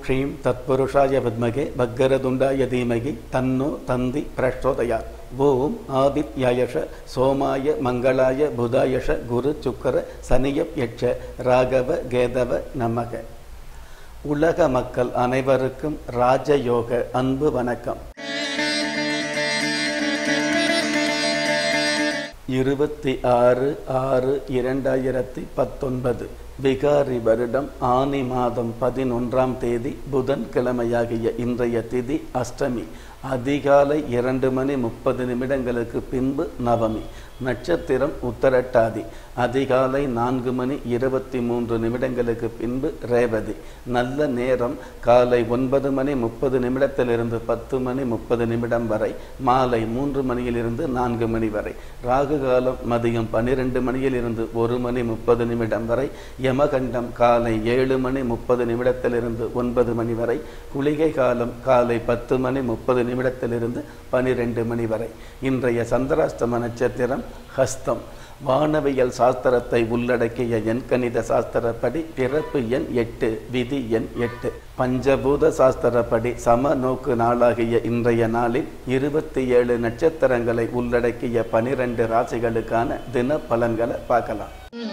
ஸ்ரீம் தத்புருஷாய வித்மகே பக்கரதுண்டாய தீமகி தன்னோ தந்தி பிரச்சோதயாத் ஓம் ஆதித்யாயஷ சோமாய மங்களாய புதாயஷ குரு சுக்கர சனியப் யட்ச ராகவ கேதவ நமக உலக மக்கள் அனைவருக்கும் ராஜயோக அன்பு வணக்கம் இருபத்தி ஆறு ஆறு இரண்டாயிரத்தி பத்தொன்பது விகாரி வருடம் ஆனி மாதம் பதினொன்றாம் தேதி புதன்கிழமையாகிய இன்றைய திதி அஷ்டமி அதிகாலை இரண்டு மணி முப்பது நிமிடங்களுக்கு பின்பு நவமி நட்சத்திரம் உத்தரட்டாதி அதிகாலை நான்கு மணி இருபத்தி மூன்று நிமிடங்களுக்கு பின்பு ரேவதி நல்ல நேரம் காலை ஒன்பது மணி முப்பது நிமிடத்திலிருந்து பத்து மணி முப்பது நிமிடம் வரை மாலை மூன்று மணியிலிருந்து நான்கு மணி வரை ராகு காலம் மதியம் பன்னிரெண்டு மணியிலிருந்து ஒரு மணி முப்பது நிமிடம் வரை யமகண்டம் காலை ஏழு மணி முப்பது நிமிடத்திலிருந்து ஒன்பது மணி வரை குளிகை காலம் காலை பத்து மணி முப்பது நிமிடத்திலிருந்து பனிரெண்டு மணி வரை இன்றைய சந்திராஷ்டம நட்சத்திரம் ஹஸ்தம் வானவியல் சாஸ்திரத்தை உள்ளடக்கிய எண்கணித சாஸ்திரப்படி பிறப்பு எண் எட்டு விதி எண் எட்டு பஞ்சபூத சாஸ்திரப்படி சம நோக்கு நாளாகிய இன்றைய நாளில் இருபத்தி ஏழு நட்சத்திரங்களை உள்ளடக்கிய பனிரெண்டு ராசிகளுக்கான தின பலன்களை பார்க்கலாம்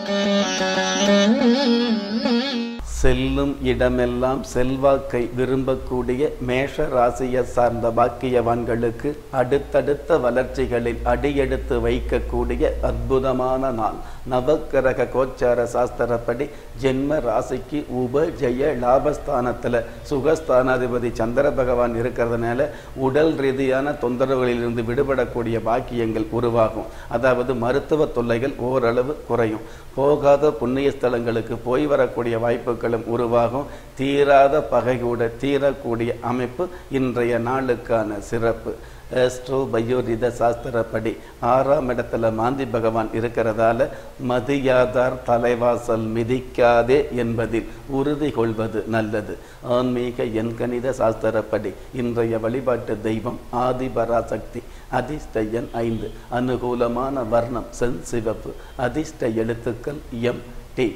செல்லும் இடமெல்லாம் செல்வாக்கை விரும்பக்கூடிய மேஷ ராசியை சார்ந்த பாக்கியவான்களுக்கு அடுத்தடுத்த வளர்ச்சிகளில் அடியெடுத்து வைக்கக்கூடிய அற்புதமான நாள் நவக்கிரக கோச்சார சாஸ்திரப்படி ஜென்ம ராசிக்கு உப ஜெய லாபஸ்தானத்தில் சுகஸ்தானாதிபதி சந்திர பகவான் இருக்கிறதுனால உடல் ரீதியான தொந்தரவுகளிலிருந்து விடுபடக்கூடிய பாக்கியங்கள் உருவாகும் அதாவது மருத்துவ தொல்லைகள் ஓரளவு குறையும் போகாத புண்ணிய ஸ்தலங்களுக்கு போய் வரக்கூடிய வாய்ப்புகளும் உருவாகும் தீராத பகை கூட தீரக்கூடிய அமைப்பு இன்றைய நாளுக்கான சிறப்பு ஆஸ்ட்ரோ பயோரித சாஸ்திரப்படி ஆறாம் இடத்துல மாந்தி பகவான் இருக்கிறதால மதியாதார் தலைவாசல் மிதிக்காதே என்பதில் உறுதி கொள்வது நல்லது ஆன்மீக எண்கணித சாஸ்திரப்படி இன்றைய வழிபாட்டு தெய்வம் ஆதிபராசக்தி அதிர்ஷ்ட எண் ஐந்து அனுகூலமான வர்ணம் சென் சிவப்பு அதிர்ஷ்ட எழுத்துக்கள் எம் டி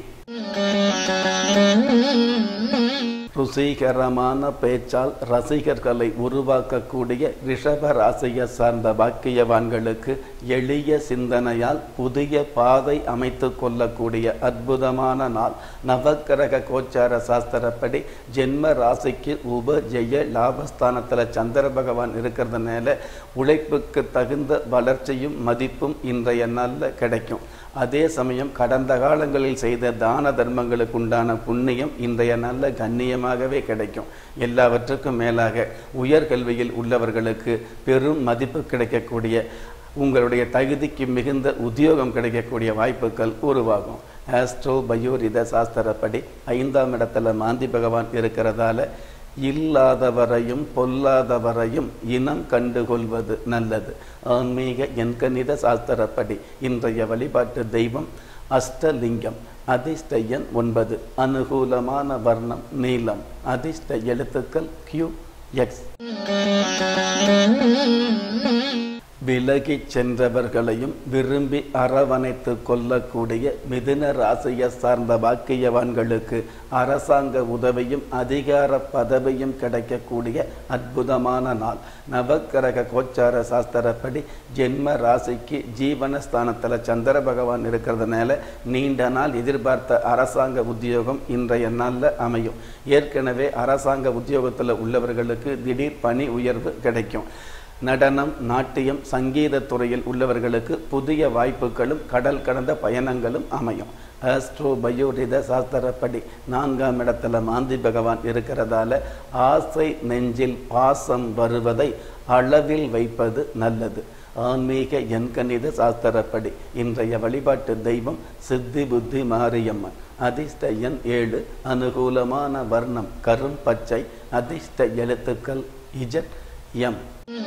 ருசிகரமான பேச்சால் ரசிகர்களை உருவாக்கக்கூடிய ரிஷப ராசியை சார்ந்த பாக்கியவான்களுக்கு எளிய சிந்தனையால் புதிய பாதை அமைத்து கொள்ளக்கூடிய அற்புதமான நாள் நவக்கிரக கோச்சார சாஸ்திரப்படி ஜென்ம ராசிக்கு உப ஜெய லாபஸ்தானத்தில் சந்திர பகவான் இருக்கிறதுனால உழைப்புக்கு தகுந்த வளர்ச்சியும் மதிப்பும் இன்றைய நாளில் கிடைக்கும் அதே சமயம் கடந்த காலங்களில் செய்த தான தர்மங்களுக்கு உண்டான புண்ணியம் இன்றைய நல்ல கண்ணியமாகவே கிடைக்கும் எல்லாவற்றுக்கும் மேலாக உயர்கல்வியில் உள்ளவர்களுக்கு பெரும் மதிப்பு கிடைக்கக்கூடிய உங்களுடைய தகுதிக்கு மிகுந்த உத்தியோகம் கிடைக்கக்கூடிய வாய்ப்புகள் உருவாகும் ஆஸ்ட்ரோ பயோரித சாஸ்திரப்படி ஐந்தாம் இடத்துல மாந்தி பகவான் இருக்கிறதால இல்லாதவரையும் பொல்லாதவரையும் இனம் கண்டுகொள்வது நல்லது ஆன்மீக எண்கணித சாஸ்திரப்படி இன்றைய வழிபாட்டு தெய்வம் அஷ்டலிங்கம் அதிர்ஷ்ட எண் ஒன்பது அனுகூலமான வர்ணம் நீலம் அதிர்ஷ்ட எழுத்துக்கள் கியூ எக்ஸ் விலகிச் சென்றவர்களையும் விரும்பி அரவணைத்து கொள்ளக்கூடிய மிதுன ராசியை சார்ந்த பாக்கியவான்களுக்கு அரசாங்க உதவியும் அதிகார பதவியும் கிடைக்கக்கூடிய அற்புதமான நாள் நவக்கிரக கோச்சார சாஸ்திரப்படி ஜென்ம ராசிக்கு ஜீவனஸ்தானத்தில் சந்திர பகவான் இருக்கிறதுனால நீண்ட நாள் எதிர்பார்த்த அரசாங்க உத்தியோகம் இன்றைய நாளில் அமையும் ஏற்கனவே அரசாங்க உத்தியோகத்தில் உள்ளவர்களுக்கு திடீர் பணி உயர்வு கிடைக்கும் நடனம் நாட்டியம் சங்கீத துறையில் உள்ளவர்களுக்கு புதிய வாய்ப்புகளும் கடல் கடந்த பயணங்களும் அமையும் ஆஸ்ட்ரோ பயோரித சாஸ்திரப்படி நான்காம் இடத்துல மாந்தி பகவான் இருக்கிறதால ஆசை நெஞ்சில் பாசம் வருவதை அளவில் வைப்பது நல்லது ஆன்மீக எண்கணித சாஸ்திரப்படி இன்றைய வழிபாட்டு தெய்வம் சித்தி புத்தி மாரியம்மன் அதிர்ஷ்ட எண் ஏழு அனுகூலமான வர்ணம் கரும் பச்சை அதிர்ஷ்ட எழுத்துக்கள் இஜட் எம்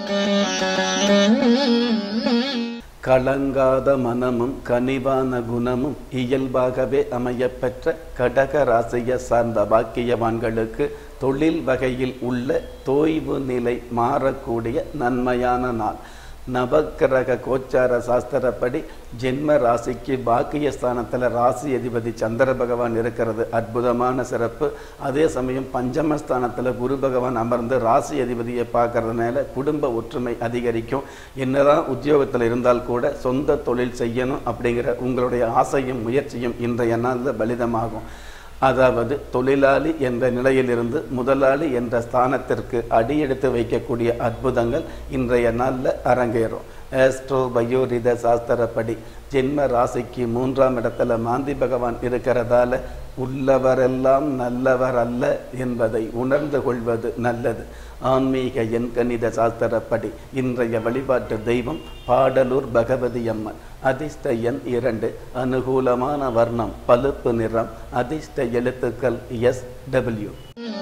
கலங்காத மனமும் கனிவான குணமும் இயல்பாகவே அமையப்பெற்ற கடக ராசியை சார்ந்த பாக்கியவான்களுக்கு தொழில் வகையில் உள்ள தோய்வு நிலை மாறக்கூடிய நன்மையான நாள் நவக்கிரக கோச்சார சாஸ்திரப்படி ஜென்ம ராசிக்கு பாக்கியஸ்தானத்தில் ராசி அதிபதி சந்திர பகவான் இருக்கிறது அற்புதமான சிறப்பு அதே சமயம் பஞ்சமஸ்தானத்தில் குரு பகவான் அமர்ந்து ராசி அதிபதியை பார்க்கறதுனால குடும்ப ஒற்றுமை அதிகரிக்கும் என்னதான் உத்தியோகத்தில் இருந்தால் கூட சொந்த தொழில் செய்யணும் அப்படிங்கிற உங்களுடைய ஆசையும் முயற்சியும் இன்றைய நாளில் பலிதமாகும் அதாவது தொழிலாளி என்ற நிலையிலிருந்து முதலாளி என்ற ஸ்தானத்திற்கு அடியெடுத்து வைக்கக்கூடிய அற்புதங்கள் இன்றைய நாளில் அரங்கேறும் ஆஸ்ட்ரோ பயோரித சாஸ்திரப்படி ஜென்ம ராசிக்கு மூன்றாம் இடத்துல மாந்தி பகவான் இருக்கிறதால உள்ளவரெல்லாம் நல்லவர் அல்ல என்பதை உணர்ந்து கொள்வது நல்லது ஆன்மீக எண்கணித சாஸ்திரப்படி இன்றைய வழிபாட்டு தெய்வம் பாடலூர் பகவதி அம்மன் அதிர்ஷ்ட எண் இரண்டு அனுகூலமான வர்ணம் பழுப்பு நிறம் அதிர்ஷ்ட எழுத்துக்கள் எஸ் டபிள்யூ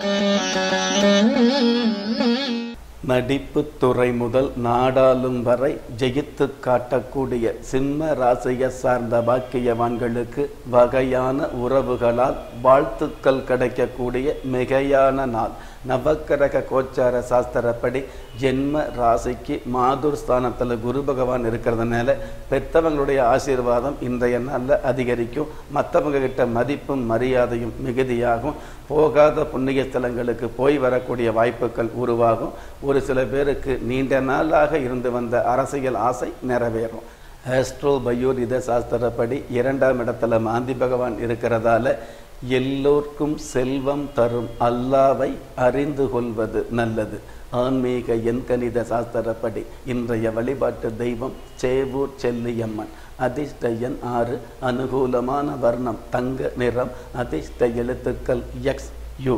நடிப்பு துறை முதல் நாடாளும் வரை ஜெயித்து காட்டக்கூடிய சிம்ம ராசியை சார்ந்த பாக்கியவான்களுக்கு வகையான உறவுகளால் வாழ்த்துக்கள் கிடைக்கக்கூடிய மிகையான நாள் நவக்கிரக கோச்சார சாஸ்திரப்படி ஜென்ம ராசிக்கு மாதுர் ஸ்தானத்தில் குரு பகவான் இருக்கிறதுனால பெற்றவங்களுடைய ஆசீர்வாதம் இன்றைய நாளில் அதிகரிக்கும் மற்றவங்க கிட்ட மதிப்பும் மரியாதையும் மிகுதியாகும் போகாத புண்ணிய ஸ்தலங்களுக்கு போய் வரக்கூடிய வாய்ப்புகள் உருவாகும் ஒரு சில பேருக்கு நீண்ட நாளாக இருந்து வந்த அரசியல் ஆசை நிறைவேறும் ஆஸ்ட்ரோ பயோரித சாஸ்திரப்படி இரண்டாம் இடத்துல மாந்தி பகவான் இருக்கிறதால எல்லோர்க்கும் செல்வம் தரும் அல்லாவை அறிந்து கொள்வது நல்லது ஆன்மீக எண்கணித சாஸ்திரப்படி இன்றைய வழிபாட்டு தெய்வம் சேவூர் செல்லியம்மன் அதிர்ஷ்ட எண் ஆறு அனுகூலமான வர்ணம் தங்க நிறம் அதிர்ஷ்ட எழுத்துக்கள் எக்ஸ் யூ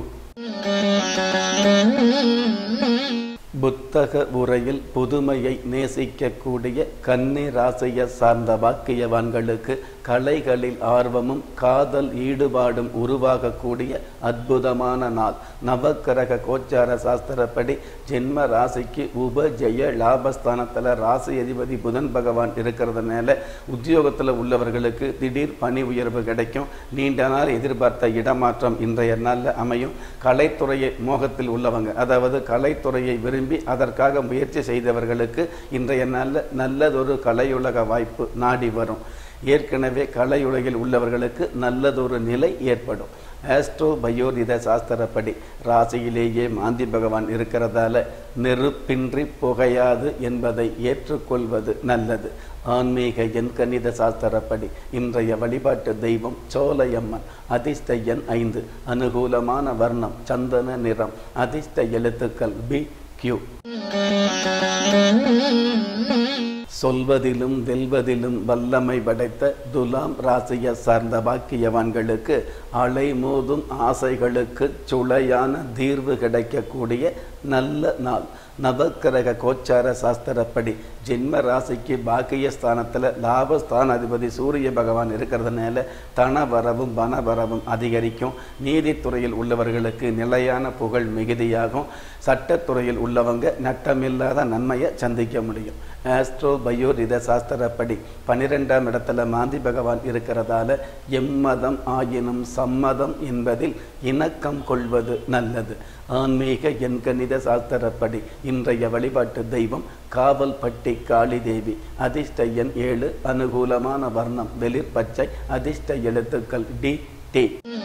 புத்தக உரையில் புதுமையை நேசிக்கக்கூடிய கன்னி ராசியை சார்ந்த வாக்கியவான்களுக்கு கலைகளில் ஆர்வமும் காதல் ஈடுபாடும் உருவாகக்கூடிய அற்புதமான நாள் நவக்கிரக கோச்சார சாஸ்திரப்படி ஜென்ம ராசிக்கு உப ஜெய லாபஸ்தானத்தில் ராசி அதிபதி புதன் பகவான் இருக்கிறதுனால உத்தியோகத்தில் உள்ளவர்களுக்கு திடீர் பணி உயர்வு கிடைக்கும் நீண்ட நாள் எதிர்பார்த்த இடமாற்றம் இன்றைய நாளில் அமையும் கலைத்துறையை மோகத்தில் உள்ளவங்க அதாவது கலைத்துறையை விரும்பி அதற்காக முயற்சி செய்தவர்களுக்கு இன்றைய நாளில் நல்லதொரு கலையுலக வாய்ப்பு நாடி வரும் ஏற்கனவே கலையுலகில் உள்ளவர்களுக்கு நல்லதொரு நிலை ஏற்படும் ஆஸ்ட்ரோ பயோரித சாஸ்திரப்படி ராசியிலேயே மாந்தி பகவான் இருக்கிறதால நெருப்பின்றி புகையாது என்பதை ஏற்றுக்கொள்வது நல்லது ஆன்மீக எண் கணித சாஸ்திரப்படி இன்றைய வழிபாட்டு தெய்வம் சோலையம்மன் அதிர்ஷ்ட எண் ஐந்து அனுகூலமான வர்ணம் சந்தன நிறம் அதிர்ஷ்ட எழுத்துக்கள் பி கியூ சொல்வதிலும் வெல்வதிலும் வல்லமை படைத்த துலாம் ராசியை சார்ந்த பாக்கியவான்களுக்கு அலைமோதும் ஆசைகளுக்கு சுளையான தீர்வு கிடைக்கக்கூடிய நல்ல நாள் நவக்கிரக கோச்சார சாஸ்திரப்படி ஜென்ம ராசிக்கு பாக்கியஸ்தானத்தில் லாபஸ்தான அதிபதி சூரிய பகவான் இருக்கிறதுனால தனவரவும் பணவரவும் அதிகரிக்கும் நீதித்துறையில் உள்ளவர்களுக்கு நிலையான புகழ் மிகுதியாகும் சட்டத்துறையில் உள்ளவங்க நட்டமில்லாத நன்மையை சந்திக்க முடியும் ஆஸ்ட்ரோ பயோரித சாஸ்திரப்படி பன்னிரெண்டாம் இடத்துல மாந்தி பகவான் இருக்கிறதால எம்மதம் ஆயினும் சம்மதம் என்பதில் இணக்கம் கொள்வது நல்லது ஆன்மீக எண்கணித சாஸ்திரப்படி இன்றைய வழிபாட்டு தெய்வம் காவல்பட்டி காளி தேவி அதிர்ஷ்ட எண் ஏழு அனுகூலமான வர்ணம் வெளிர் பச்சை அதிர்ஷ்ட எழுத்துக்கள் டி டி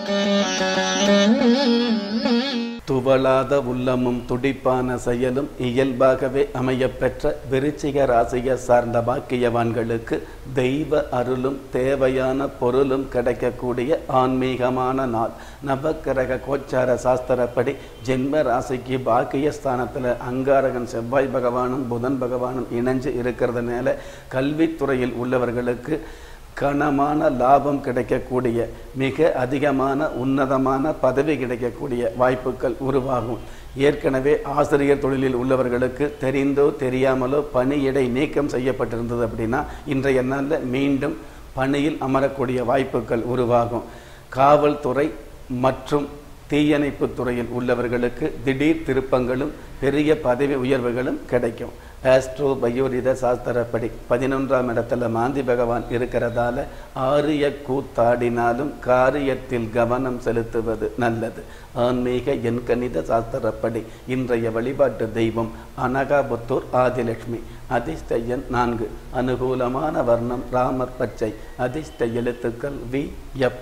துவளாத உள்ளமும் துடிப்பான செயலும் இயல்பாகவே அமையப்பெற்ற விருச்சிக ராசியை சார்ந்த பாக்கியவான்களுக்கு தெய்வ அருளும் தேவையான பொருளும் கிடைக்கக்கூடிய ஆன்மீகமான நாள் நவக்கிரக கோச்சார சாஸ்திரப்படி ஜென்ம ராசிக்கு பாக்கிய ஸ்தானத்தில் அங்காரகன் செவ்வாய் பகவானும் புதன் பகவானும் இணைஞ்சு இருக்கிறதுனால கல்வித்துறையில் உள்ளவர்களுக்கு கனமான லாபம் கிடைக்கக்கூடிய மிக அதிகமான உன்னதமான பதவி கிடைக்கக்கூடிய வாய்ப்புகள் உருவாகும் ஏற்கனவே ஆசிரியர் தொழிலில் உள்ளவர்களுக்கு தெரிந்தோ தெரியாமலோ பணியிடை நீக்கம் செய்யப்பட்டிருந்தது அப்படின்னா இன்றைய நாளில் மீண்டும் பணியில் அமரக்கூடிய வாய்ப்புகள் உருவாகும் காவல்துறை மற்றும் தீயணைப்பு துறையில் உள்ளவர்களுக்கு திடீர் திருப்பங்களும் பெரிய பதவி உயர்வுகளும் கிடைக்கும் ஆஸ்ட்ரோ பயோரித சாஸ்திரப்படி பதினொன்றாம் இடத்துல மாந்தி பகவான் இருக்கிறதால ஆரிய கூத்தாடினாலும் காரியத்தில் கவனம் செலுத்துவது நல்லது ஆன்மீக எண்கணித சாஸ்திரப்படி இன்றைய வழிபாட்டு தெய்வம் அனகாபுத்தூர் ஆதிலட்சுமி அதிர்ஷ்ட எண் நான்கு அனுகூலமான வர்ணம் ராமர் பச்சை அதிர்ஷ்ட எழுத்துக்கள் வி எப்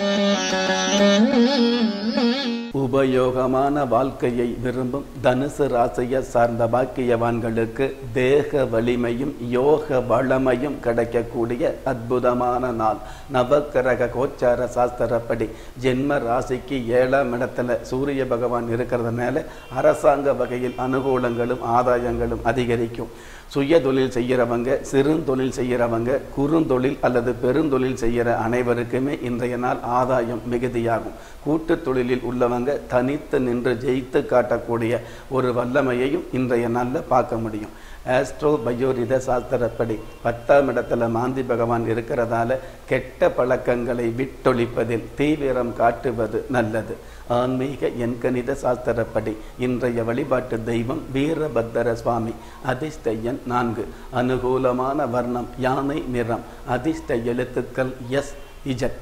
உபயோகமான வாழ்க்கையை விரும்பும் தனுசு ராசியை சார்ந்த பாக்கியவான்களுக்கு தேக வலிமையும் யோக வளமையும் கிடைக்கக்கூடிய அற்புதமான நாள் நவக்கிரக கோச்சார சாஸ்திரப்படி ஜென்ம ராசிக்கு ஏழாம் இடத்துல சூரிய பகவான் இருக்கிறதுனால அரசாங்க வகையில் அனுகூலங்களும் ஆதாயங்களும் அதிகரிக்கும் சுய தொழில் செய்கிறவங்க சிறுந்தொழில் செய்கிறவங்க குறுந்தொழில் அல்லது பெருந்தொழில் செய்கிற அனைவருக்குமே இன்றைய நாள் ஆதாயம் மிகுதியாகும் கூட்டு தொழிலில் உள்ளவங்க தனித்து நின்று ஜெயித்து காட்டக்கூடிய ஒரு வல்லமையையும் இன்றைய நாளில் பார்க்க முடியும் ஆஸ்ட்ரோ பயோரித சாஸ்திரப்படி பத்தாம் இடத்துல மாந்தி பகவான் இருக்கிறதால கெட்ட பழக்கங்களை விட்டொழிப்பதில் தீவிரம் காட்டுவது நல்லது ஆன்மீக எண்கணித சாஸ்திரப்படி இன்றைய வழிபாட்டு தெய்வம் வீரபத்தர சுவாமி அதிர்ஷ்ட எண் நான்கு அனுகூலமான வர்ணம் யானை நிறம் அதிர்ஷ்ட எழுத்துக்கள் எஸ் இஜட்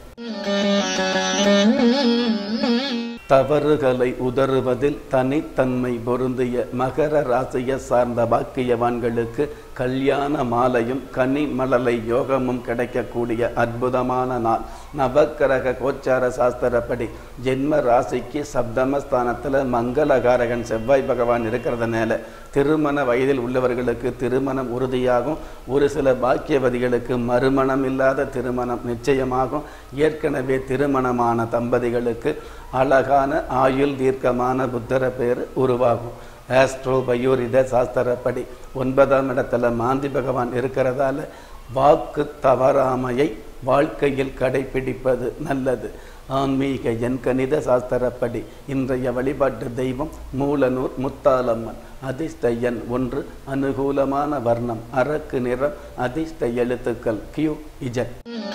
தவறுகளை உதறுவதில் தனித்தன்மை பொருந்திய மகர ராசியை சார்ந்த பாக்கியவான்களுக்கு கல்யாண மாலையும் கனி மலலை யோகமும் கிடைக்கக்கூடிய அற்புதமான நாள் நவக்கிரக கோச்சார சாஸ்திரப்படி ஜென்ம ராசிக்கு சப்தமஸ்தானத்தில் மங்களகாரகன் செவ்வாய் பகவான் இருக்கிறதுனால திருமண வயதில் உள்ளவர்களுக்கு திருமணம் உறுதியாகும் ஒரு சில பாக்கியவதிகளுக்கு மறுமணம் இல்லாத திருமணம் நிச்சயமாகும் ஏற்கனவே திருமணமான தம்பதிகளுக்கு அழகான ஆயுள் தீர்க்கமான புத்தர பேர் உருவாகும் ஆஸ்ட்ரோ பயோரித சாஸ்திரப்படி ஒன்பதாம் இடத்துல மாந்தி பகவான் இருக்கிறதால வாக்கு தவறாமையை வாழ்க்கையில் கடைபிடிப்பது நல்லது ஆன்மீக எண்கணித சாஸ்திரப்படி இன்றைய வழிபாட்டு தெய்வம் மூலனூர் முத்தாலம்மன் அதிர்ஷ்ட எண் ஒன்று அனுகூலமான வர்ணம் அரக்கு நிறம் அதிர்ஷ்ட எழுத்துக்கள் கியூ இஜட்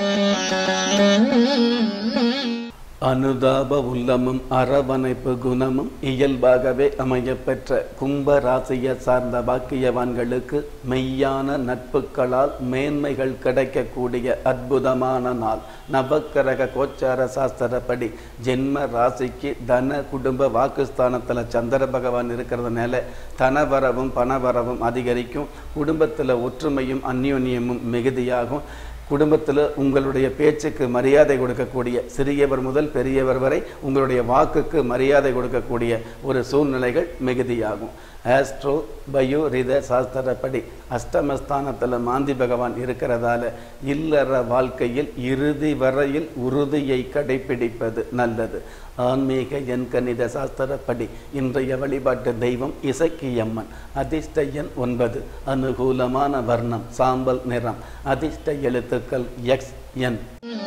அனுதாப உள்ளமும் அரவணைப்பு குணமும் இயல்பாகவே அமையப்பெற்ற கும்ப ராசியை சார்ந்த பாக்கியவான்களுக்கு மெய்யான நட்புகளால் மேன்மைகள் கிடைக்கக்கூடிய அற்புதமான நாள் நவக்கிரக கோச்சார சாஸ்திரப்படி ஜென்ம ராசிக்கு தன குடும்ப வாக்குஸ்தானத்தில் சந்திர பகவான் இருக்கிறதுனால தனவரவும் பணவரவும் அதிகரிக்கும் குடும்பத்தில் ஒற்றுமையும் அந்யோன்யமும் மிகுதியாகும் குடும்பத்தில் உங்களுடைய பேச்சுக்கு மரியாதை கொடுக்கக்கூடிய சிறியவர் முதல் பெரியவர் வரை உங்களுடைய வாக்குக்கு மரியாதை கொடுக்கக்கூடிய ஒரு சூழ்நிலைகள் மிகுதியாகும் ஆஸ்ட்ரோ பயோ ரித சாஸ்திரப்படி அஷ்டமஸ்தானத்தில் மாந்தி பகவான் இருக்கிறதால இல்லற வாழ்க்கையில் இறுதி வரையில் உறுதியை கடைபிடிப்பது நல்லது ஆன்மீக எண்கணித சாஸ்திரப்படி இன்றைய வழிபாட்டு தெய்வம் இசக்கியம்மன் அதிர்ஷ்ட எண் ஒன்பது அனுகூலமான வர்ணம் சாம்பல் நிறம் அதிர்ஷ்ட எழுத்துக்கள் எக்ஸ் என்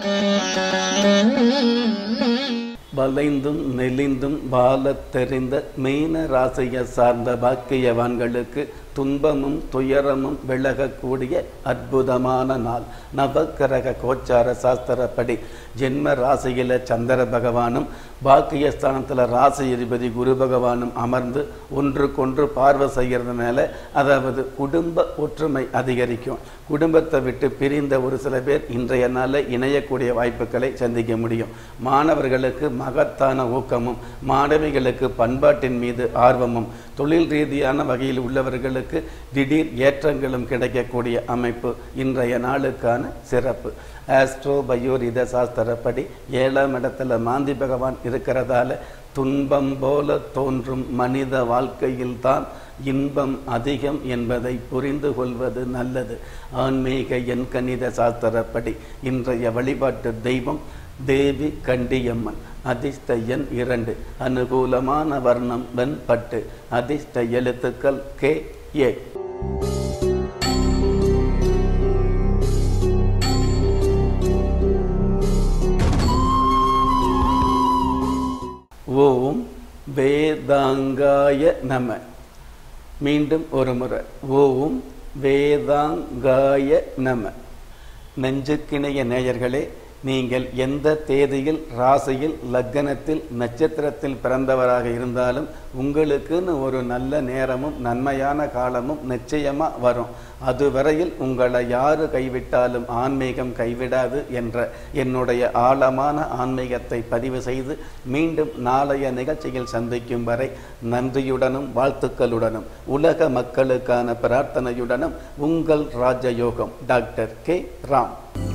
வளைந்தும் நெளிந்தும் வாழத் தெரிந்த மீன ராசியை சார்ந்த பாக்கியவான்களுக்கு துன்பமும் துயரமும் விலகக்கூடிய அற்புதமான நாள் நவக்கிரக கோச்சார சாஸ்திரப்படி ஜென்ம ராசியில் சந்திர பகவானும் பாக்கியஸ்தானத்தில் ராசி அதிபதி குரு பகவானும் அமர்ந்து ஒன்றுக்கொன்று பார்வை செய்கிறதுனால அதாவது குடும்ப ஒற்றுமை அதிகரிக்கும் குடும்பத்தை விட்டு பிரிந்த ஒரு சில பேர் இன்றைய நாளில் இணையக்கூடிய வாய்ப்புகளை சந்திக்க முடியும் மாணவர்களுக்கு மகத்தான ஊக்கமும் மாணவிகளுக்கு பண்பாட்டின் மீது ஆர்வமும் தொழில் ரீதியான வகையில் உள்ளவர்களுக்கு திடீர் ஏற்றங்களும் கிடைக்கக்கூடிய அமைப்பு இன்றைய நாளுக்கான சிறப்பு ஆஸ்ட்ரோ பயோரித சாஸ்திரப்படி ஏழாம் இடத்துல மாந்தி பகவான் இருக்கிறதால துன்பம் போல தோன்றும் மனித வாழ்க்கையில்தான் இன்பம் அதிகம் என்பதை புரிந்து கொள்வது நல்லது ஆன்மீக எண்கணித சாஸ்திரப்படி இன்றைய வழிபாட்டு தெய்வம் தேவி கண்டியம்மன் அதிர்ஷ்ட எண் இரண்டு அனுகூலமான வர்ணம் வெண்பட்டு அதிர்ஷ்ட எழுத்துக்கள் கே ஏ ஓம் வேதாங்காய நம மீண்டும் ஒரு முறை ஓம் வேதாங்காய நம நெஞ்சுக்கிணைய நேயர்களே நீங்கள் எந்த தேதியில் ராசியில் லக்னத்தில் நட்சத்திரத்தில் பிறந்தவராக இருந்தாலும் உங்களுக்குன்னு ஒரு நல்ல நேரமும் நன்மையான காலமும் நிச்சயமா வரும் அதுவரையில் உங்களை யாரு கைவிட்டாலும் ஆன்மீகம் கைவிடாது என்ற என்னுடைய ஆழமான ஆன்மீகத்தை பதிவு செய்து மீண்டும் நாளைய நிகழ்ச்சியில் சந்திக்கும் வரை நன்றியுடனும் வாழ்த்துக்களுடனும் உலக மக்களுக்கான பிரார்த்தனையுடனும் உங்கள் ராஜயோகம் டாக்டர் கே ராம்